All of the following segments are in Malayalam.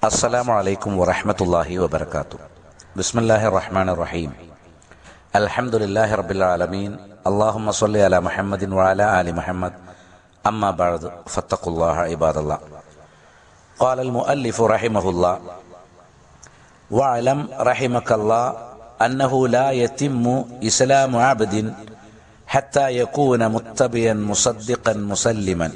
السلام عليكم ورحمة الله وبركاته بسم الله الرحمن الرحيم الحمد لله رب العالمين اللهم صل على محمد وعلى آل محمد أما بعد فاتقوا الله عباد الله قال المؤلف رحمه الله واعلم رحمك الله أنه لا يتم إسلام عبد حتى يكون متبيا مصدقا مسلما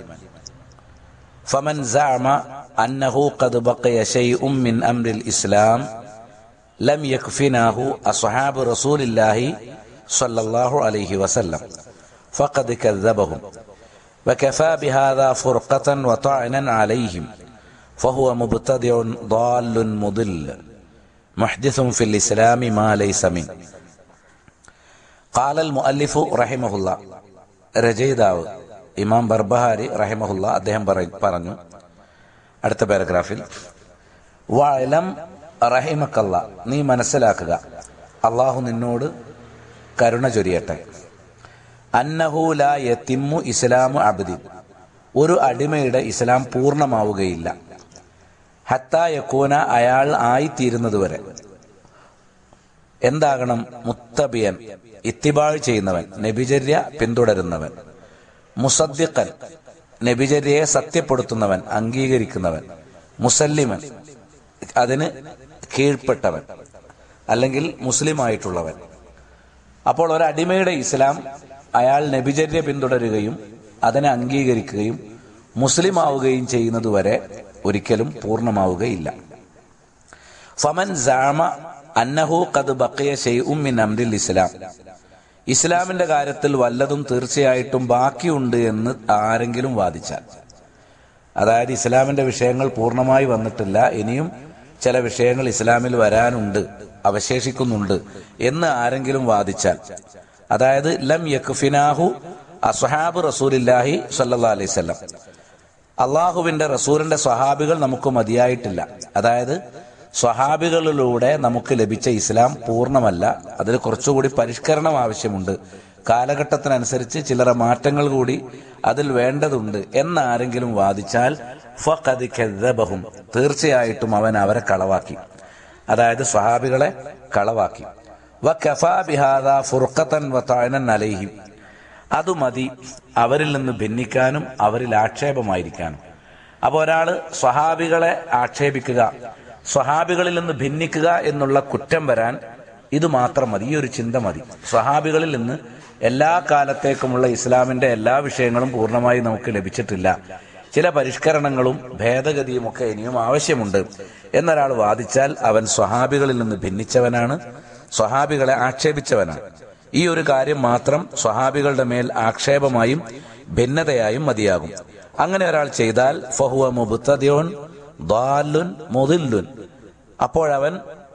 فمن زعم أنه قد بقي شيء من أمر الإسلام لم يكفناه أصحاب رسول الله صلى الله عليه وسلم فقد كذبهم وكفى بهذا فرقة وطعنا عليهم فهو مبتدع ضال مضل محدث في الإسلام ما ليس منه قال المؤلف رحمه الله രചയിതാവ് ഇമാം ബർബഹാരി റഹിമഹുല്ല അദ്ദേഹം പറ- പറഞ്ഞു അടുത്ത പാരഗ്രാഫിൽ വലം റഹിമക്കല്ല നീ മനസ്സിലാക്കുക അള്ളാഹു നിന്നോട് കരുണ ചൊരിയട്ടെ അന്നഹൂല യത്തിമ്മു ഇസ്ലാമു അബ്ദി ഒരു അടിമയുടെ ഇസ്ലാം പൂർണ്ണമാവുകയില്ല ഹത്താ യക്കൂന അയാൾ ആയിത്തീരുന്നതുവരെ എന്താകണം മുത്തബിയൻ ഇത്തിബാഴ് ചെയ്യുന്നവൻ നബിചര്യ പിന്തുടരുന്നവൻ മുസദ്ദിഖൻ നബിചര്യയെ സത്യപ്പെടുത്തുന്നവൻ അംഗീകരിക്കുന്നവൻ മുസല്ലിമൻ അതിന് കീഴ്പ്പെട്ടവൻ അല്ലെങ്കിൽ മുസ്ലിമായിട്ടുള്ളവൻ അപ്പോൾ ഒരു അടിമയുടെ ഇസ്ലാം അയാൾ നബിചര്യ പിന്തുടരുകയും അതിനെ അംഗീകരിക്കുകയും മുസ്ലിം ആവുകയും ചെയ്യുന്നതുവരെ ഒരിക്കലും പൂർണ്ണമാവുകയില്ല ഫമൻ സാമ അന്നഹു കത് ബക്കിയ ഷെയ്ഉം മിൻ അംരിൽ ഇസ്ലാം ഇസ്ലാമിന്റെ കാര്യത്തിൽ വല്ലതും തീർച്ചയായിട്ടും ബാക്കിയുണ്ട് എന്ന് ആരെങ്കിലും വാദിച്ചാൽ അതായത് ഇസ്ലാമിന്റെ വിഷയങ്ങൾ പൂർണ്ണമായി വന്നിട്ടില്ല ഇനിയും ചില വിഷയങ്ങൾ ഇസ്ലാമിൽ വരാനുണ്ട് അവശേഷിക്കുന്നുണ്ട് എന്ന് ആരെങ്കിലും വാദിച്ചാൽ അതായത് ലം യക്ഫിനാഹു അസ്ഹാബ് റസൂലില്ലാഹി സല്ലാ അലൈവല്ലം അള്ളാഹുവിന്റെ റസൂലിന്റെ സ്വഹാബികൾ നമുക്ക് മതിയായിട്ടില്ല അതായത് സ്വഹാബികളിലൂടെ നമുക്ക് ലഭിച്ച ഇസ്ലാം പൂർണ്ണമല്ല അതിൽ കുറച്ചുകൂടി പരിഷ്കരണം ആവശ്യമുണ്ട് കാലഘട്ടത്തിനനുസരിച്ച് ചില്ലറ മാറ്റങ്ങൾ കൂടി അതിൽ വേണ്ടതുണ്ട് എന്നാരെങ്കിലും വാദിച്ചാൽ ഫഖദ് കദ്ദബഹും തീർച്ചയായിട്ടും അവൻ അവരെ കളവാക്കി അതായത് സ്വഹാബികളെ കളവാക്കി വഖഫാ ബിഹാദാ ഫുർഖത്തൻ വതഅനൻ അലൈഹിം അത് മതി അവരിൽ നിന്ന് ഭിന്നിക്കാനും അവരിൽ ആക്ഷേപമായിരിക്കാനും അപ്പൊ ഒരാള് സ്വഹാബികളെ ആക്ഷേപിക്കുക സ്വഹാബികളിൽ നിന്ന് ഭിന്നിക്കുക എന്നുള്ള കുറ്റം വരാൻ ഇത് മാത്രം മതി ഈ ഒരു ചിന്ത മതി സ്വഹാബികളിൽ നിന്ന് എല്ലാ കാലത്തേക്കുമുള്ള ഇസ്ലാമിന്റെ എല്ലാ വിഷയങ്ങളും പൂർണ്ണമായി നമുക്ക് ലഭിച്ചിട്ടില്ല ചില പരിഷ്കരണങ്ങളും ഭേദഗതിയും ഒക്കെ ഇനിയും ആവശ്യമുണ്ട് എന്നൊരാൾ വാദിച്ചാൽ അവൻ സ്വഹാബികളിൽ നിന്ന് ഭിന്നിച്ചവനാണ് സ്വഹാബികളെ ആക്ഷേപിച്ചവനാണ് ഈ ഒരു കാര്യം മാത്രം സ്വഹാബികളുടെ മേൽ ആക്ഷേപമായും ഭിന്നതയായും മതിയാകും അങ്ങനെ ഒരാൾ ചെയ്താൽ ഫഹുവ മുബുത്തദ്യോൻ ദ്വാലുൻ മുദില്ലുൻ അപ്പോഴവൻ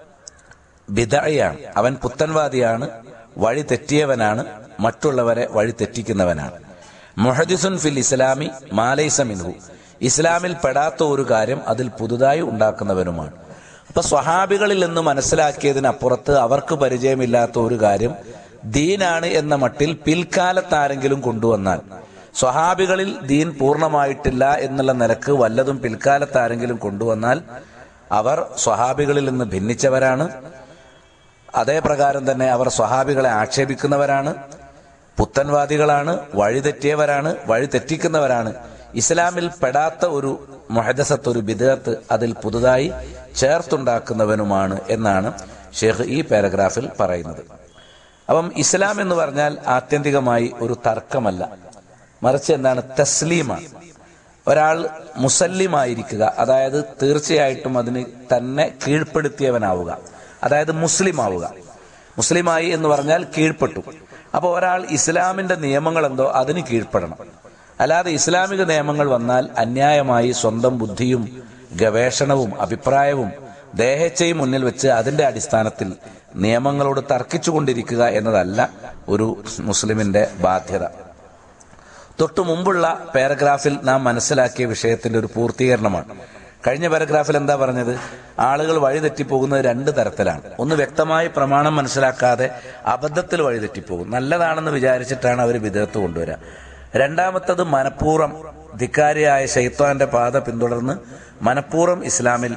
ബിദയാണ് അവൻ പുത്തൻവാദിയാണ് വഴി തെറ്റിയവനാണ് മറ്റുള്ളവരെ വഴി തെറ്റിക്കുന്നവനാണ് മുഹദിസുൻ ഫിൽ ഇസ്ലാമി മാലൈസ മിൻഹു ഇസ്ലാമിൽ പെടാത്ത ഒരു കാര്യം അതിൽ പുതുതായി ഉണ്ടാക്കുന്നവനുമാണ് അപ്പൊ സ്വഹാബികളിൽ നിന്ന് മനസ്സിലാക്കിയതിനപ്പുറത്ത് അവർക്ക് പരിചയമില്ലാത്ത ഒരു കാര്യം ദീനാണ് എന്ന മട്ടിൽ പിൽക്കാലത്ത് ആരെങ്കിലും കൊണ്ടുവന്നാൽ സ്വഹാബികളിൽ ദീൻ പൂർണ്ണമായിട്ടില്ല എന്നുള്ള നിലക്ക് വല്ലതും പിൽക്കാലത്ത് ആരെങ്കിലും കൊണ്ടുവന്നാൽ അവർ സ്വഹാബികളിൽ നിന്ന് ഭിന്നിച്ചവരാണ് അതേ പ്രകാരം തന്നെ അവർ സ്വഹാബികളെ ആക്ഷേപിക്കുന്നവരാണ് പുത്തൻവാദികളാണ് വഴിതെറ്റിയവരാണ് വഴി തെറ്റിക്കുന്നവരാണ് ഇസ്ലാമിൽ പെടാത്ത ഒരു മൊഹദസത്ത് ഒരു ബിദത്ത് അതിൽ പുതുതായി ചേർത്തുണ്ടാക്കുന്നവനുമാണ് എന്നാണ് ഷെയ്ഖ് ഈ പാരഗ്രാഫിൽ പറയുന്നത് അപ്പം ഇസ്ലാം എന്ന് പറഞ്ഞാൽ ആത്യന്തികമായി ഒരു തർക്കമല്ല മറിച്ച് എന്താണ് തസ്ലീമാണ് ഒരാൾ മുസല്ലിമായിരിക്കുക അതായത് തീർച്ചയായിട്ടും അതിന് തന്നെ കീഴ്പ്പെടുത്തിയവനാവുക അതായത് മുസ്ലിം ആവുക മുസ്ലിമായി എന്ന് പറഞ്ഞാൽ കീഴ്പ്പെട്ടു അപ്പോൾ ഒരാൾ ഇസ്ലാമിന്റെ നിയമങ്ങൾ എന്തോ അതിന് കീഴ്പ്പെടണം അല്ലാതെ ഇസ്ലാമിക നിയമങ്ങൾ വന്നാൽ അന്യായമായി സ്വന്തം ബുദ്ധിയും ഗവേഷണവും അഭിപ്രായവും ദേഹച്ചയും മുന്നിൽ വെച്ച് അതിന്റെ അടിസ്ഥാനത്തിൽ നിയമങ്ങളോട് തർക്കിച്ചുകൊണ്ടിരിക്കുക എന്നതല്ല ഒരു മുസ്ലിമിന്റെ ബാധ്യത തൊട്ടു മുമ്പുള്ള പാരഗ്രാഫിൽ നാം മനസ്സിലാക്കിയ വിഷയത്തിന്റെ ഒരു പൂർത്തീകരണമാണ് കഴിഞ്ഞ പാരഗ്രാഫിൽ എന്താ പറഞ്ഞത് ആളുകൾ വഴിതെറ്റിപ്പോകുന്നത് രണ്ട് തരത്തിലാണ് ഒന്ന് വ്യക്തമായി പ്രമാണം മനസ്സിലാക്കാതെ അബദ്ധത്തിൽ വഴിതെറ്റിപ്പോകും നല്ലതാണെന്ന് വിചാരിച്ചിട്ടാണ് അവർ വിധേയത്ത് കൊണ്ടുവരിക രണ്ടാമത്തത് മനഃപൂർവ്വം ധിക്കാരിയായ ഷെയ്ത്താന്റെ പാത പിന്തുടർന്ന് മനഃപൂർവ്വം ഇസ്ലാമിൽ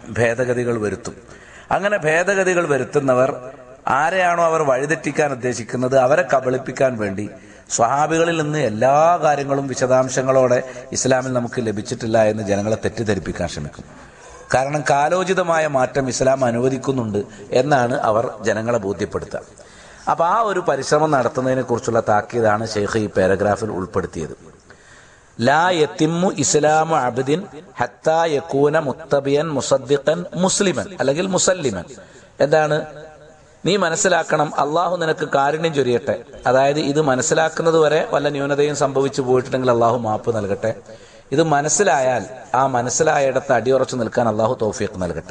ഭേദഗതികൾ വരുത്തും അങ്ങനെ ഭേദഗതികൾ വരുത്തുന്നവർ ആരെയാണോ അവർ വഴിതെറ്റിക്കാൻ ഉദ്ദേശിക്കുന്നത് അവരെ കബളിപ്പിക്കാൻ വേണ്ടി സ്വഹാബികളിൽ നിന്ന് എല്ലാ കാര്യങ്ങളും വിശദാംശങ്ങളോടെ ഇസ്ലാമിൽ നമുക്ക് ലഭിച്ചിട്ടില്ല എന്ന് ജനങ്ങളെ തെറ്റിദ്ധരിപ്പിക്കാൻ ശ്രമിക്കും കാരണം കാലോചിതമായ മാറ്റം ഇസ്ലാം അനുവദിക്കുന്നുണ്ട് എന്നാണ് അവർ ജനങ്ങളെ ബോധ്യപ്പെടുത്തുക അപ്പൊ ആ ഒരു പരിശ്രമം നടത്തുന്നതിനെ കുറിച്ചുള്ള താക്കീതാണ് ഷെയ്ഖ് ഈ പാരഗ്രാഫിൽ ഉൾപ്പെടുത്തിയത് ലാ യത്തിമു ഇസ്ലാമു അബ്ദിൻ ഹത്താ യക്കൂന മുത്തബിയൻ മുസദ്ദിഖൻ മുസ്ലിമൻ അല്ലെങ്കിൽ മുസല്ലിമൻ എന്താണ് നീ മനസ്സിലാക്കണം അള്ളാഹു നിനക്ക് കാരുണ്യം ചൊരിയട്ടെ അതായത് ഇത് മനസ്സിലാക്കുന്നത് വരെ വല്ല ന്യൂനതയും സംഭവിച്ചു പോയിട്ടുണ്ടെങ്കിൽ അള്ളാഹു മാപ്പ് നൽകട്ടെ ഇത് മനസ്സിലായാൽ ആ മനസ്സിലായിടത്ത് അടിയുറച്ചു നിൽക്കാൻ അള്ളാഹു തോഫിയക്ക് നൽകട്ടെ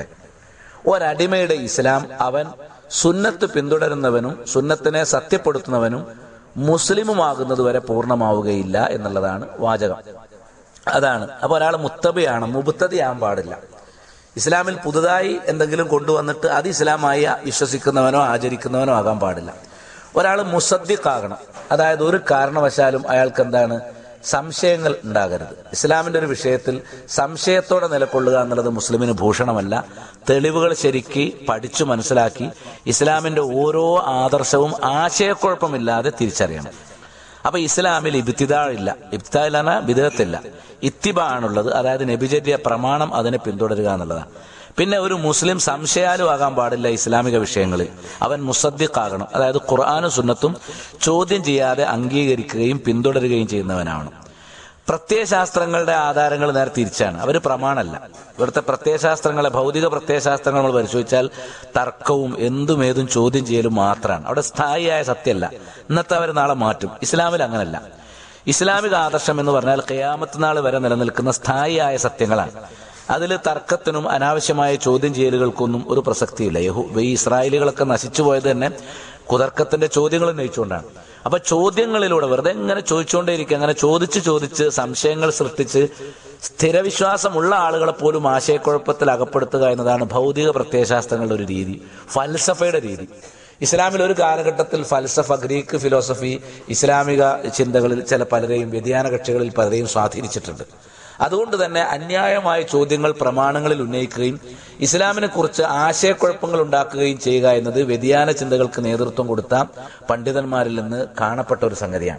ഒരടിമയുടെ ഇസ്ലാം അവൻ സുന്നത്ത് പിന്തുടരുന്നവനും സുന്നത്തിനെ സത്യപ്പെടുത്തുന്നവനും മുസ്ലിമുമാകുന്നത് വരെ പൂർണ്ണമാവുകയില്ല എന്നുള്ളതാണ് വാചകം അതാണ് അപ്പൊ ഒരാൾ മുത്തബിയാണ് മുബത്തതിയാകാൻ പാടില്ല ഇസ്ലാമിൽ പുതുതായി എന്തെങ്കിലും കൊണ്ടുവന്നിട്ട് അത് ഇസ്ലാമായി വിശ്വസിക്കുന്നവനോ ആചരിക്കുന്നവനോ ആകാൻ പാടില്ല ഒരാൾ മുസദ്ദിഖാകണം അതായത് ഒരു കാരണവശാലും അയാൾക്ക് എന്താണ് സംശയങ്ങൾ ഉണ്ടാകരുത് ഇസ്ലാമിന്റെ ഒരു വിഷയത്തിൽ സംശയത്തോടെ നിലകൊള്ളുക എന്നുള്ളത് മുസ്ലിമിന് ഭൂഷണമല്ല തെളിവുകൾ ശരിക്ക് പഠിച്ചു മനസ്സിലാക്കി ഇസ്ലാമിന്റെ ഓരോ ആദർശവും ആശയക്കുഴപ്പമില്ലാതെ തിരിച്ചറിയണം അപ്പൊ ഇസ്ലാമിൽ ഇബ്തിദാഴില്ല ഇബ്തിദായിലാണ് വിധത്തില്ല ഇത്തിബ ആണുള്ളത് അതായത് നബിചര്യ പ്രമാണം അതിനെ പിന്തുടരുക എന്നുള്ളതാണ് പിന്നെ ഒരു മുസ്ലിം സംശയാലും ആകാൻ പാടില്ല ഇസ്ലാമിക വിഷയങ്ങളിൽ അവൻ മുസദ്ദിഖാകണം അതായത് ഖുർആാനും സുന്നത്തും ചോദ്യം ചെയ്യാതെ അംഗീകരിക്കുകയും പിന്തുടരുകയും ചെയ്യുന്നവനാവണം പ്രത്യയശാസ്ത്രങ്ങളുടെ ആധാരങ്ങൾ നേരെ തിരിച്ചാണ് അവർ പ്രമാണമല്ല ഇവിടുത്തെ പ്രത്യയശാസ്ത്രങ്ങളെ ഭൗതിക പ്രത്യയശാസ്ത്രങ്ങൾ നമ്മൾ പരിശോധിച്ചാൽ തർക്കവും എന്തും ഏതും ചോദ്യം ചെയ്യലും മാത്രമാണ് അവിടെ സ്ഥായിയായ സത്യമല്ല ഇന്നത്തെ അവർ നാളെ മാറ്റും ഇസ്ലാമിൽ അങ്ങനല്ല ഇസ്ലാമിക ആദർശം എന്ന് പറഞ്ഞാൽ കയാമത്ത് നാൾ വരെ നിലനിൽക്കുന്ന സ്ഥായിയായ സത്യങ്ങളാണ് അതിൽ തർക്കത്തിനും അനാവശ്യമായ ചോദ്യം ചെയ്യലുകൾക്കൊന്നും ഒരു പ്രസക്തിയില്ല യഹു ഈ ഇസ്രായേലികളൊക്കെ നശിച്ചു പോയത് തന്നെ കുതർക്കത്തിന്റെ ചോദ്യങ്ങൾ ഉന്നയിച്ചുകൊണ്ടാണ് അപ്പൊ ചോദ്യങ്ങളിലൂടെ വെറുതെ ഇങ്ങനെ ചോദിച്ചുകൊണ്ടേയിരിക്കും അങ്ങനെ ചോദിച്ച് ചോദിച്ച് സംശയങ്ങൾ സൃഷ്ടിച്ച് സ്ഥിരവിശ്വാസമുള്ള ആളുകളെ പോലും ആശയക്കുഴപ്പത്തിൽ അകപ്പെടുത്തുക എന്നതാണ് ഭൗതിക പ്രത്യയശാസ്ത്രങ്ങളുടെ ഒരു രീതി ഫൽസഫയുടെ രീതി ഇസ്ലാമിൽ ഒരു കാലഘട്ടത്തിൽ ഫൽസഫ ഗ്രീക്ക് ഫിലോസഫി ഇസ്ലാമിക ചിന്തകളിൽ ചില പലരെയും വ്യതിയാന കക്ഷികളിൽ പലരെയും സ്വാധീനിച്ചിട്ടുണ്ട് അതുകൊണ്ട് തന്നെ അന്യായമായ ചോദ്യങ്ങൾ പ്രമാണങ്ങളിൽ ഉന്നയിക്കുകയും ഇസ്ലാമിനെ കുറിച്ച് ആശയക്കുഴപ്പങ്ങൾ ഉണ്ടാക്കുകയും ചെയ്യുക എന്നത് വ്യതിയാന ചിന്തകൾക്ക് നേതൃത്വം കൊടുത്ത പണ്ഡിതന്മാരിൽ നിന്ന് കാണപ്പെട്ട ഒരു സംഗതിയാണ്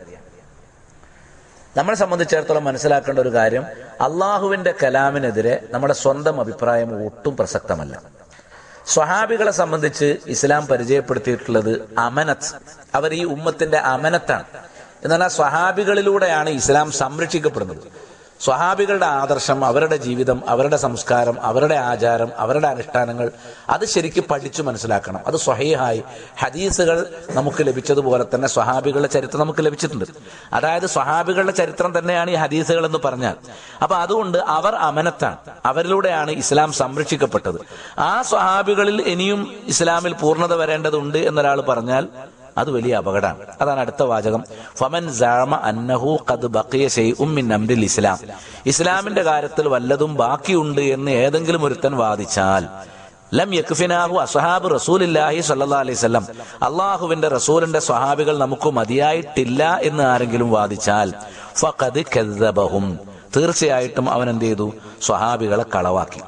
നമ്മളെ സംബന്ധിച്ചിടത്തോളം മനസ്സിലാക്കേണ്ട ഒരു കാര്യം അള്ളാഹുവിന്റെ കലാമിനെതിരെ നമ്മുടെ സ്വന്തം അഭിപ്രായം ഒട്ടും പ്രസക്തമല്ല സ്വഹാബികളെ സംബന്ധിച്ച് ഇസ്ലാം പരിചയപ്പെടുത്തിയിട്ടുള്ളത് അമനത്ത് അവർ ഈ ഉമ്മത്തിന്റെ അമനത്താണ് എന്നാൽ ആ സ്വഹാബികളിലൂടെയാണ് ഇസ്ലാം സംരക്ഷിക്കപ്പെടുന്നത് സ്വഹാബികളുടെ ആദർശം അവരുടെ ജീവിതം അവരുടെ സംസ്കാരം അവരുടെ ആചാരം അവരുടെ അനുഷ്ഠാനങ്ങൾ അത് ശരിക്കും പഠിച്ചു മനസ്സിലാക്കണം അത് സ്വഹീഹായി ഹദീസുകൾ നമുക്ക് ലഭിച്ചതുപോലെ തന്നെ സ്വഹാബികളുടെ ചരിത്രം നമുക്ക് ലഭിച്ചിട്ടുണ്ട് അതായത് സ്വഹാബികളുടെ ചരിത്രം തന്നെയാണ് ഈ ഹദീസുകൾ എന്ന് പറഞ്ഞാൽ അപ്പൊ അതുകൊണ്ട് അവർ അമനത്താണ് അവരിലൂടെയാണ് ഇസ്ലാം സംരക്ഷിക്കപ്പെട്ടത് ആ സ്വഹാബികളിൽ ഇനിയും ഇസ്ലാമിൽ പൂർണ്ണത വരേണ്ടതുണ്ട് എന്നൊരാൾ പറഞ്ഞാൽ അത് വലിയ അപകടമാണ് അതാണ് അടുത്ത വാചകം ഫമൻ സാമ അന്നഹു ഖദ് ബഖിയ ശൈഉം മിൻ അംരിൽ ഇസ്ലാം ഇസ്ലാമിന്റെ കാര്യത്തിൽ വല്ലതും ബാക്കിയുണ്ട് എന്ന് ഏതെങ്കിലും ഒരുത്തൻ വാദിച്ചാൽ ലം യക്ഫിനാഹു അസ്ഹാബ് റസൂലില്ലാഹി സല്ലല്ലാഹു അലൈഹി വസല്ലം അള്ളാഹുവിന്റെ റസൂലിന്റെ സ്വഹാബികൾ നമുക്ക് മതിയായിട്ടില്ല എന്ന് ആരെങ്കിലും വാദിച്ചാൽ ഫഖദ് കദ്ദബഹും തീർച്ചയായിട്ടും അവൻ എന്ത് ചെയ്തു സ്വഹാബികളെ കളവാക്കി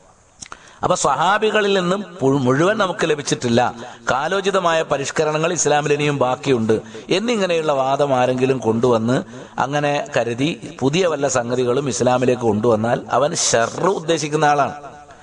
അപ്പൊ സ്വഹാബികളിൽ നിന്നും പു- മുഴുവൻ നമുക്ക് ലഭിച്ചിട്ടില്ല കാലോചിതമായ പരിഷ്കരണങ്ങൾ ഇസ്ലാമിൽ ഇനിയും ബാക്കിയുണ്ട് എന്നിങ്ങനെയുള്ള വാദം ആരെങ്കിലും കൊണ്ടുവന്ന് അങ്ങനെ കരുതി പുതിയ വല്ല സംഗതികളും ഇസ്ലാമിലേക്ക് കൊണ്ടുവന്നാൽ അവൻ ഷർറ് ഉദ്ദേശിക്കുന്ന ആളാണ്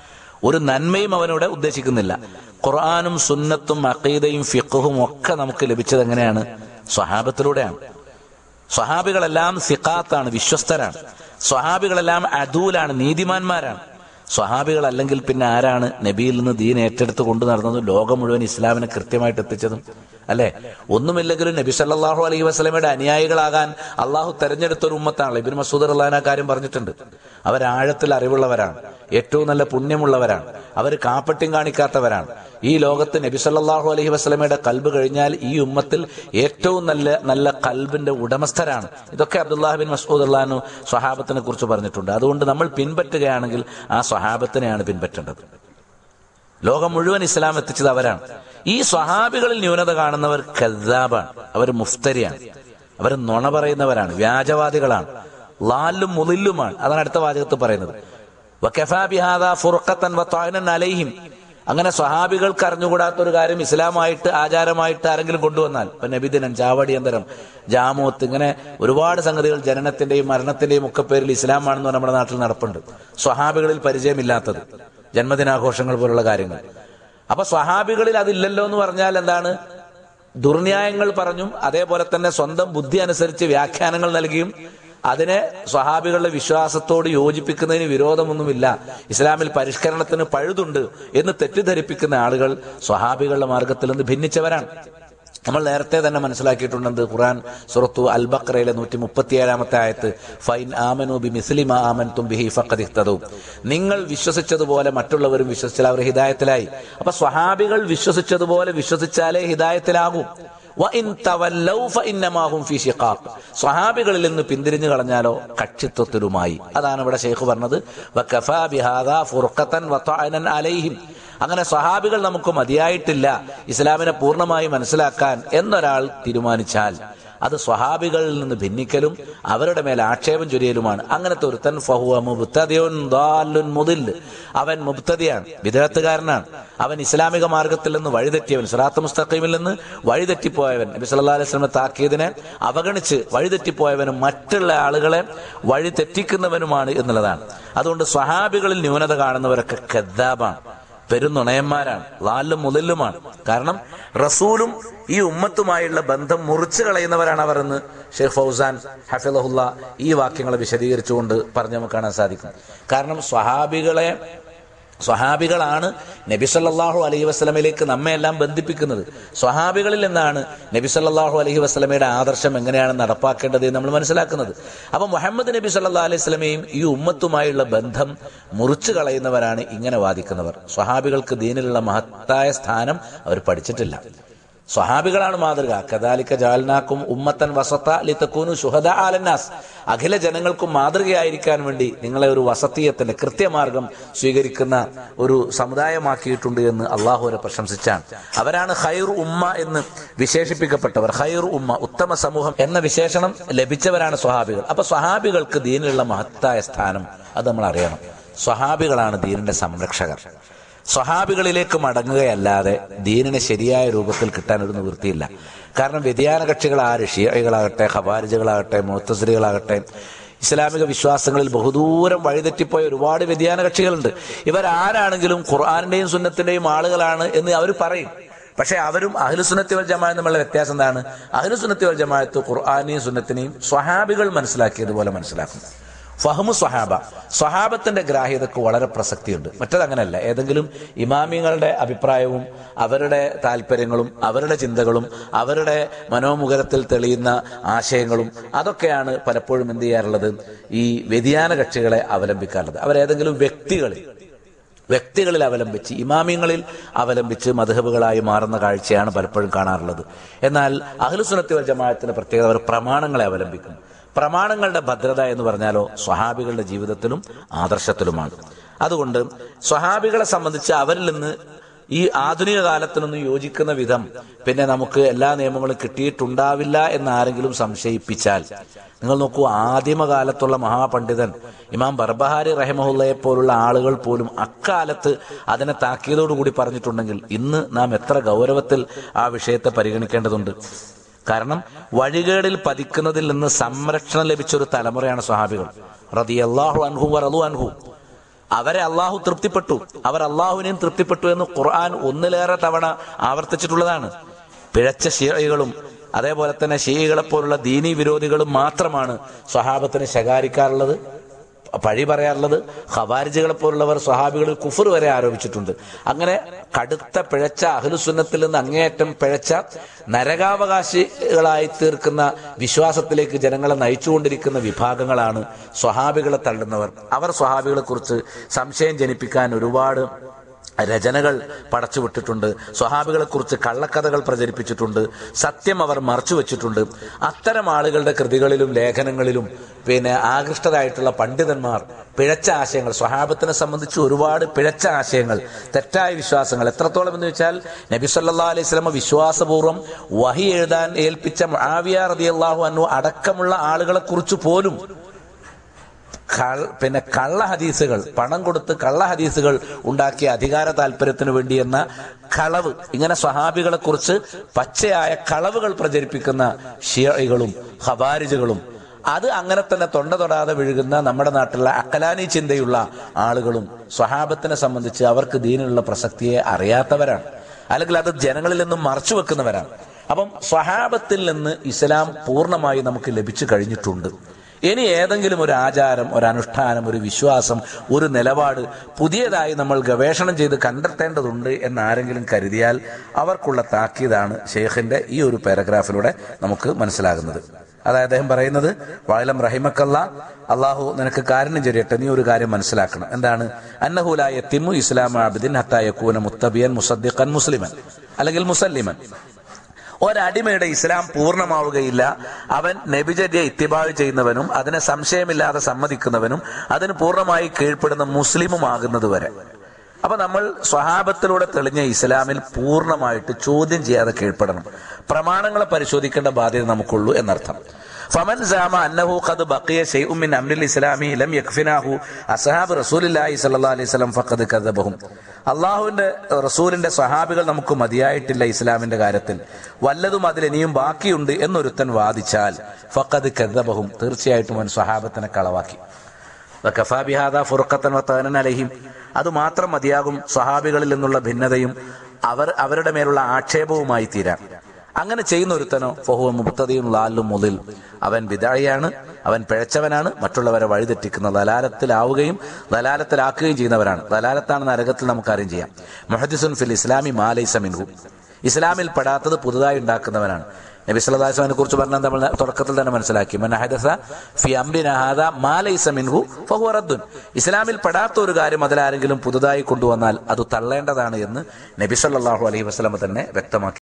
ഒരു നന്മയും അവനിവിടെ ഉദ്ദേശിക്കുന്നില്ല ഖുർആാനും സുന്നത്തും അഖീദയും ഫിഖും ഒക്കെ നമുക്ക് ലഭിച്ചത് എങ്ങനെയാണ് സ്വഹാബത്തിലൂടെയാണ് സ്വഹാബികളെല്ലാം സിഖാത്താണ് വിശ്വസ്തരാണ് സ്വഹാബികളെല്ലാം അദൂലാണ് നീതിമാന്മാരാണ് സ്വഹാബികൾ അല്ലെങ്കിൽ പിന്നെ ആരാണ് നബിയിൽ നിന്ന് ദീൻ ഏറ്റെടുത്ത് കൊണ്ടു നടന്നതും ലോകം മുഴുവൻ ഇസ്ലാമിനെ കൃത്യമായിട്ട് എത്തിച്ചതും അല്ലെ ഒന്നുമില്ലെങ്കിലും നബി സല്ലല്ലാഹു അലൈഹി വസല്ലമയുടെ അനുയായികളാകാൻ അള്ളാഹു തെരഞ്ഞെടുത്ത ഒരു ഉമ്മത്താണല്ലോ ഇബിൻ മസൂദ് അള്ളഹാൻ ആ കാര്യം പറഞ്ഞിട്ടുണ്ട് അവർ ആഴത്തിൽ അറിവുള്ളവരാണ് ഏറ്റവും നല്ല പുണ്യമുള്ളവരാണ് അവർ കാപ്പട്യം കാണിക്കാത്തവരാണ് ഈ ലോകത്ത് നബി സല്ലല്ലാഹു അലൈഹി വസല്ലമയുടെ കൽബ് കഴിഞ്ഞാൽ ഈ ഉമ്മത്തിൽ ഏറ്റവും നല്ല നല്ല കൽബിന്റെ ഉടമസ്ഥരാണ് ഇതൊക്കെ അബ്ദുല്ലാഹ് ബിൻ മസൂദ് അള്ളഹാനു സ്വഹാബത്തിനെ കുറിച്ച് പറഞ്ഞിട്ടുണ്ട് അതുകൊണ്ട് നമ്മൾ പിൻപറ്റുകയാണെങ്കിൽ ആ സ്വഹാബത്തിനെയാണ് പിൻപറ്റേണ്ടത് ലോകം മുഴുവൻ ഇസ്ലാം എത്തിച്ചത് അവരാണ് ഈ സ്വഹാബികളിൽ ന്യൂനത കാണുന്നവർ കദ്ദാബാണ് അവർ മുഫ്തരിയാണ് അവർ നുണ പറയുന്നവരാണ് വ്യാജവാദികളാണ് ലാലും മുലില്ലുമാണ് അതാണ് അടുത്ത വാചകത്ത് പറയുന്നത് വകഫാ ബിഹാദാ ഫുർഖത്തൻ വതഅനൻ അലൈഹിം അങ്ങനെ സ്വഹാബികൾക്ക് അറിഞ്ഞുകൂടാത്ത ഒരു കാര്യം ഇസ്ലാമായിട്ട് ആചാരമായിട്ട് ആരെങ്കിലും കൊണ്ടുവന്നാൽ ഇപ്പൊ നബിദിനം ചാവടിയന്തരം ജാമൂത്ത് ഇങ്ങനെ ഒരുപാട് സംഗതികൾ ജനനത്തിന്റെയും മരണത്തിന്റെയും ഒക്കെ പേരിൽ ഇസ്ലാമാണെന്ന് നമ്മുടെ നാട്ടിൽ നടപ്പുണ്ട് സ്വഹാബികളിൽ പരിചയമില്ലാത്തത് ജന്മദിനാഘോഷങ്ങൾ പോലുള്ള കാര്യങ്ങൾ അപ്പൊ സ്വഹാബികളിൽ അതില്ലല്ലോ എന്ന് പറഞ്ഞാൽ എന്താണ് ദുർന്യായങ്ങൾ പറഞ്ഞും അതേപോലെ തന്നെ സ്വന്തം ബുദ്ധി അനുസരിച്ച് വ്യാഖ്യാനങ്ങൾ നൽകിയും അതിനെ സ്വഹാബികളുടെ വിശ്വാസത്തോട് യോജിപ്പിക്കുന്നതിന് വിരോധമൊന്നുമില്ല ഇസ്ലാമിൽ പരിഷ്കരണത്തിന് പഴുതുണ്ട് എന്ന് തെറ്റിദ്ധരിപ്പിക്കുന്ന ആളുകൾ സ്വഹാബികളുടെ മാർഗത്തിൽ നിന്ന് ഭിന്നിച്ചവരാണ് നമ്മൾ നേരത്തെ തന്നെ മനസ്സിലാക്കിയിട്ടുണ്ട് ഖുർആൻ സുറത്തു അൽ ബക്രയിലെ നൂറ്റി മുപ്പത്തിയേഴാമത്തെ ആയത്ത് ഫൈൻ ആമനു ബി മിസ്ലിമ ആമൻ തുംബിഹി ഫഖദിഹ്തദു നിങ്ങൾ വിശ്വസിച്ചതുപോലെ മറ്റുള്ളവരും വിശ്വസിച്ചാൽ അവർ ഹിദായത്തിലായി അപ്പൊ സ്വഹാബികൾ വിശ്വസിച്ചതുപോലെ വിശ്വസിച്ചാലേ ഹിദായത്തിലാകും വഇൻ തവല്ലൗ ഫഇന്നമാഹും ഫീ ശിഖാഖ് സ്വഹാബികളിൽ നിന്ന് പിന്തിരിഞ്ഞു കളഞ്ഞാലോ കക്ഷിത്വത്തിലുമായി അതാണ് ഇവിടെ ഷെയ്ഖ് പറഞ്ഞത് വകഫാ ബിഹാദാ ഫുർഖത്തൻ വതഅനൻ അലൈഹിം അങ്ങനെ സ്വഹാബികൾ നമുക്ക് മതിയായിട്ടില്ല ഇസ്ലാമിനെ പൂർണ്ണമായി മനസ്സിലാക്കാൻ എന്നൊരാൾ തീരുമാനിച്ചാൽ അത് സ്വഹാബികളിൽ നിന്ന് ഭിന്നിക്കലും അവരുടെ മേൽ ആക്ഷേപം ചൊരിയലുമാണ് അങ്ങനത്തെ ഒരുത്തൻ ഫഹുവ മുബ്തദിയുൻ ദാലുൻ മുദിൽ അവൻ മുബ്തദിയാണ് വിദേഹത്തുകാരനാണ് അവൻ ഇസ്ലാമിക മാർഗത്തിൽ നിന്ന് വഴിതെറ്റിയവൻ സിറാത്ത് മുസ്തഖീമിൽ നിന്ന് വഴിതെറ്റിപ്പോയവൻ നബി സല്ലല്ലാഹു അലൈഹി വസല്ലം താക്കീദിനെ അവഗണിച്ച് വഴിതെറ്റിപ്പോയവനും മറ്റുള്ള ആളുകളെ വഴി തെറ്റിക്കുന്നവനുമാണ് എന്നുള്ളതാണ് അതുകൊണ്ട് സ്വഹാബികളിൽ ന്യൂനത കാണുന്നവരൊക്കെ കദ്ദാബാണ് പെരുന്നുണയന്മാരാണ് ലാലും മുതലുമാണ് കാരണം റസൂലും ഈ ഉമ്മത്തുമായുള്ള ബന്ധം മുറിച്ചു കളയുന്നവരാണ് അവർ എന്ന് ഷെയ്ഖ് ഫൗസാൻ ഹഫിലഹുല്ല ഈ വാക്യങ്ങളെ വിശദീകരിച്ചുകൊണ്ട് പറഞ്ഞു നമുക്ക് കാണാൻ സാധിക്കും കാരണം സ്വഹാബികളെ സ്വഹാബികളാണ് നബി സല്ലല്ലാഹു അലൈഹി വസ്ലമയിലേക്ക് നമ്മെ എല്ലാം ബന്ധിപ്പിക്കുന്നത് സ്വഹാബികളിൽ നിന്നാണ് നബി സല്ലല്ലാഹു അലൈഹി വസ്ലമയുടെ ആദർശം എങ്ങനെയാണ് നടപ്പാക്കേണ്ടത് എന്ന് നമ്മൾ മനസ്സിലാക്കുന്നത് അപ്പൊ മുഹമ്മദ് നബി സല്ലല്ലാഹു അലൈഹി വസ്ലമയും ഈ ഉമ്മത്തുമായുള്ള ബന്ധം മുറിച്ചു കളയുന്നവരാണ് ഇങ്ങനെ വാദിക്കുന്നവർ സ്വഹാബികൾക്ക് ദീനിലുള്ള മഹത്തായ സ്ഥാനം അവർ പഠിച്ചിട്ടില്ല സ്വഹാബികളാണ് മാതൃക കദാലിക്ക ജാൽനാക്കും ഉമ്മത്തൻ വസത്ത ലിത്തക്കൂനു സുഹദ ആലന്നാസ് അഖില ജനങ്ങൾക്കും മാതൃകയായിരിക്കാൻ വേണ്ടി നിങ്ങളെ ഒരു വസത്തീയത്തിന്റെ കൃത്യമാർഗം സ്വീകരിക്കുന്ന ഒരു സമുദായമാക്കിയിട്ടുണ്ട് എന്ന് അള്ളാഹുവരെ പ്രശംസിച്ചാണ് അവരാണ് ഖൈർ ഉമ്മ എന്ന് വിശേഷിപ്പിക്കപ്പെട്ടവർ ഖൈർ ഉമ്മ ഉത്തമ സമൂഹം എന്ന വിശേഷണം ലഭിച്ചവരാണ് സ്വഹാബികൾ അപ്പൊ സ്വഹാബികൾക്ക് ദീനിലുള്ള മഹത്തായ സ്ഥാനം അത് നമ്മൾ അറിയണം സ്വഹാബികളാണ് ദീനിന്റെ സംരക്ഷകർ സ്വഹാബികളിലേക്ക് മടങ്ങുകയല്ലാതെ ദീനിനെ ശരിയായ രൂപത്തിൽ കിട്ടാൻ ഒരു നിവൃത്തിയില്ല കാരണം വ്യതിയാന കക്ഷികൾ ആര് ഷിയകളാകട്ടെ ഖബാരിജുകളാകട്ടെ മുത്തസരികളാകട്ടെ ഇസ്ലാമിക വിശ്വാസങ്ങളിൽ ബഹുദൂരം വഴിതെറ്റിപ്പോയ ഒരുപാട് വ്യതിയാന കക്ഷികളുണ്ട് ഇവരാരാണെങ്കിലും ഖുർആാനിന്റെയും സുന്നത്തിന്റെയും ആളുകളാണ് എന്ന് അവർ പറയും പക്ഷെ അവരും അഹ്ലുസുന്നത്തി വൽ ജമാഅത്ത് തമ്മിലുള്ള വ്യത്യാസം എന്താണ് അഹ്ലുസുന്നത്തി വൽ ജമാഅത്ത് ഖുർആാനെയും സുന്നത്തിനെയും സ്വഹാബികൾ മനസ്സിലാക്കിയതുപോലെ മനസ്സിലാക്കും ഫഹമു സ്വഹാബ സ്വഹാബത്തിന്റെ ഗ്രാഹ്യതക്ക് വളരെ പ്രസക്തിയുണ്ട് മറ്റത് അങ്ങനെയല്ല ഏതെങ്കിലും ഇമാമിങ്ങളുടെ അഭിപ്രായവും അവരുടെ താല്പര്യങ്ങളും അവരുടെ ചിന്തകളും അവരുടെ മനോമുഖരത്തിൽ തെളിയുന്ന ആശയങ്ങളും അതൊക്കെയാണ് പലപ്പോഴും എന്ത് ചെയ്യാറുള്ളത് ഈ വ്യതിയാന കക്ഷികളെ അവലംബിക്കാറുള്ളത് അവരേതെങ്കിലും വ്യക്തികളിൽ വ്യക്തികളിൽ അവലംബിച്ച് ഇമാമിങ്ങളിൽ അവലംബിച്ച് മധുഹബുകളായി മാറുന്ന കാഴ്ചയാണ് പലപ്പോഴും കാണാറുള്ളത് എന്നാൽ അഹ്ലുസുനത്തി വൽ ജമാഅത്തിന്റെ പ്രത്യേകത അവർ പ്രമാണങ്ങളെ അവലംബിക്കും പ്രമാണങ്ങളുടെ ഭദ്രത എന്ന് പറഞ്ഞാലോ സ്വഹാബികളുടെ ജീവിതത്തിലും ആദർശത്തിലുമാണ് അതുകൊണ്ട് സ്വഹാബികളെ സംബന്ധിച്ച് അവരിൽ നിന്ന് ഈ ആധുനിക കാലത്തിനൊന്നും യോജിക്കുന്ന വിധം പിന്നെ നമുക്ക് എല്ലാ നിയമങ്ങളും കിട്ടിയിട്ടുണ്ടാവില്ല എന്ന് ആരെങ്കിലും സംശയിപ്പിച്ചാൽ നിങ്ങൾ നോക്കൂ ആദിമകാലത്തുള്ള മഹാപണ്ഡിതൻ ഇമാം ബർബഹാരി റഹമഹുല്ലയെ പോലുള്ള ആളുകൾ പോലും അക്കാലത്ത് അതിനെ താക്കീതോടുകൂടി പറഞ്ഞിട്ടുണ്ടെങ്കിൽ ഇന്ന് നാം എത്ര ഗൗരവത്തിൽ ആ വിഷയത്തെ പരിഗണിക്കേണ്ടതുണ്ട് കാരണം വഴികേടിൽ പതിക്കുന്നതിൽ നിന്ന് സംരക്ഷണം ലഭിച്ച ഒരു തലമുറയാണ് സ്വഹാബികൾ റതി അള്ളാഹു അൻഹു വറതു അൻഹു അവരെ അള്ളാഹു തൃപ്തിപ്പെട്ടു അവർ അള്ളാഹുവിനെയും തൃപ്തിപ്പെട്ടു എന്ന് ഖുർആൻ ഒന്നിലേറെ തവണ ആവർത്തിച്ചിട്ടുള്ളതാണ് പിഴച്ച ഷിയകളും അതേപോലെ തന്നെ ഷിയകളെ പോലുള്ള ദീനീ വിരോധികളും മാത്രമാണ് സ്വഹാബത്തിനെ ശകാരിക്കാറുള്ളത് പഴി പറയാറുള്ളത് ഖവാരിജുകളെ പോലുള്ളവർ സ്വഹാബികളിൽ കുഫർ വരെ ആരോപിച്ചിട്ടുണ്ട് അങ്ങനെ കടുത്ത പിഴച്ച അഹ്ലുസുന്നത്തിൽ നിന്ന് അങ്ങേയറ്റം പിഴച്ച നരകാവകാശികളായി തീർക്കുന്ന വിശ്വാസത്തിലേക്ക് ജനങ്ങളെ നയിച്ചുകൊണ്ടിരിക്കുന്ന വിഭാഗങ്ങളാണ് സ്വഹാബികളെ തള്ളുന്നവർ അവർ സ്വഹാബികളെ കുറിച്ച് സംശയം ജനിപ്പിക്കാൻ ഒരുപാട് രചനകൾ പടച്ചുവിട്ടിട്ടുണ്ട് സ്വഹാബികളെ കുറിച്ച് കള്ളക്കഥകൾ പ്രചരിപ്പിച്ചിട്ടുണ്ട് സത്യം അവർ മറച്ചു വെച്ചിട്ടുണ്ട് അത്തരം ആളുകളുടെ കൃതികളിലും ലേഖനങ്ങളിലും പിന്നെ ആകൃഷ്ടരായിട്ടുള്ള പണ്ഡിതന്മാർ പിഴച്ച ആശയങ്ങൾ സ്വഹാബത്തിനെ സംബന്ധിച്ച് ഒരുപാട് പിഴച്ച ആശയങ്ങൾ തെറ്റായ വിശ്വാസങ്ങൾ എത്രത്തോളം എന്ന് വെച്ചാൽ നബി സല്ലാ അലൈഹി സ്വലമ വിശ്വാസപൂർവ്വം വഹി എഴുതാൻ ഏൽപ്പിച്ച ആവിയ റതി അള്ളാഹു അന്നു അടക്കമുള്ള ആളുകളെ കുറിച്ച് പോലും കൾ പിന്നെ കള്ള ഹദീസുകൾ പണം കൊടുത്ത് കള്ള ഹദീസുകൾ ഉണ്ടാക്കിയ അധികാര താല്പര്യത്തിന് വേണ്ടി എന്ന കളവ് ഇങ്ങനെ സ്വഹാബികളെ കുറിച്ച് പച്ചയായ കളവുകൾ പ്രചരിപ്പിക്കുന്ന ഷിയകളും ഹബാരിജുകളും അത് അങ്ങനെ തന്നെ തൊണ്ട തൊടാതെ വിഴുകുന്ന നമ്മുടെ നാട്ടിലുള്ള അക്കലാനി ചിന്തയുള്ള ആളുകളും സ്വഹാബത്തിനെ സംബന്ധിച്ച് അവർക്ക് ദീനിലുള്ള പ്രസക്തിയെ അറിയാത്തവരാണ് അല്ലെങ്കിൽ അത് ജനങ്ങളിൽ നിന്നും മറച്ചു വെക്കുന്നവരാണ് അപ്പം സ്വഹാബത്തിൽ നിന്ന് ഇസ്ലാം പൂർണ്ണമായി നമുക്ക് ലഭിച്ചു കഴിഞ്ഞിട്ടുണ്ട് ഇനി ഏതെങ്കിലും ഒരു ആചാരം ഒരു അനുഷ്ഠാനം ഒരു വിശ്വാസം ഒരു നിലപാട് പുതിയതായി നമ്മൾ ഗവേഷണം ചെയ്ത് കണ്ടെത്തേണ്ടതുണ്ട് എന്ന് ആരെങ്കിലും കരുതിയാൽ അവർക്കുള്ള താക്കീതാണ് ഷെയ്ഖിന്റെ ഈ ഒരു പാരഗ്രാഫിലൂടെ നമുക്ക് മനസ്സിലാകുന്നത് അതായത് അദ്ദേഹം പറയുന്നത് വാലം റഹിമക്കല്ല അള്ളാഹു നിനക്ക് കാരണം ചെറിയട്ടെ നീ ഒരു കാര്യം മനസ്സിലാക്കണം എന്താണ് അന്നഹുലായ തിമു ഇസ്ലാം ആബിദിൻ ഹത്തായക്കൂന മുത്തബിയൻ മുസദ്ദിഖൻ മുസ്ലിമൻ അല്ലെങ്കിൽ മുസല്ലിമൻ ഒരടിമയുടെ ഇസ്ലാം പൂർണ്ണമാവുകയില്ല അവൻ നബിചര്യ ഇത്തിബാവ് ചെയ്യുന്നവനും അതിനെ സംശയമില്ലാതെ സമ്മതിക്കുന്നവനും അതിന് പൂർണ്ണമായി കീഴ്പ്പെടുന്ന മുസ്ലിമുമാകുന്നത് വരെ അപ്പൊ നമ്മൾ സ്വഹാബത്തിലൂടെ തെളിഞ്ഞ ഇസ്ലാമിൽ പൂർണ്ണമായിട്ട് ചോദ്യം ചെയ്യാതെ കീഴ്പ്പെടണം പ്രമാണങ്ങളെ പരിശോധിക്കേണ്ട ബാധ്യത നമുക്കുള്ളൂ എന്നർത്ഥം ഫമൻ സാമ അന്നഹു ഖദ് ബഖിയ ശൈഉം മിൻ അംരിൽ ഇസ്ലാമി ലം യക്ഫിനാഹു അസ്ഹാബ് റസൂലില്ലാഹി സ്വല്ലല്ലാഹി അലൈഹി വസല്ലം ഫഖദ് കദബഹും അള്ളാഹുവിന്റെ റസൂലിന്റെ സ്വഹാബികൾ നമുക്ക് മതിയായിട്ടില്ല ഇസ്ലാമിന്റെ കാര്യത്തിൽ വല്ലതും അതിൽ ഇനിയും ബാക്കിയുണ്ട് എന്നൊരുത്തൻ വാദിച്ചാൽ ഫഖദ് കദബഹും തീർച്ചയായിട്ടും അവൻ സ്വഹാബത്തിനെ കളവാക്കി വകഫാ ബിഹാദാ ഫുർഖത്തൻ വതഅനൻ അലൈഹിം അത് മാത്രം മതിയാകും സ്വഹാബികളിൽ നിന്നുള്ള ഭിന്നതയും അവർ അവരുടെ മേലുള്ള ആക്ഷേപവുമായി തീരാൻ അങ്ങനെ ചെയ്യുന്ന ഒരുത്തനോ ഫഹുവ മുബ്തദിയും ലാലും മുതിൽ അവൻ വിദായിയാണ് അവൻ പിഴച്ചവനാണ് മറ്റുള്ളവരെ വഴിതെറ്റിക്കുന്ന ദലാലത്തിലാവുകയും ദലാലത്തിലാക്കുകയും ചെയ്യുന്നവരാണ് ദലാലത്താണ് നരകത്തിൽ നമുക്ക് അറിയും ചെയ്യാം മുഹദിസുൻ ഫിൽ ഇസ്ലാമി മാലൈസ മിൻഹു ഇസ്ലാമിൽ പെടാത്തത് പുതുതായി ഉണ്ടാക്കുന്നവനാണ് നബി സല്ലല്ലാഹു കുറിച്ച് പറഞ്ഞാൽ നമ്മൾ തുടക്കത്തിൽ തന്നെ മനസ്സിലാക്കി മൻ ഹദസ ഫി അംരിന ഹാദാ മാ ലൈസ മിൻഹു ഫഹുവ റദ്ദുൻ ഇസ്ലാമിൽ പെടാത്ത ഒരു കാര്യം അതിലാരെങ്കിലും പുതുതായി കൊണ്ടുവന്നാൽ അത് തള്ളേണ്ടതാണ് എന്ന് നബി സല്ലല്ലാഹു അലൈഹി വസല്ലം തന്നെ വ്യക്തമാക്കി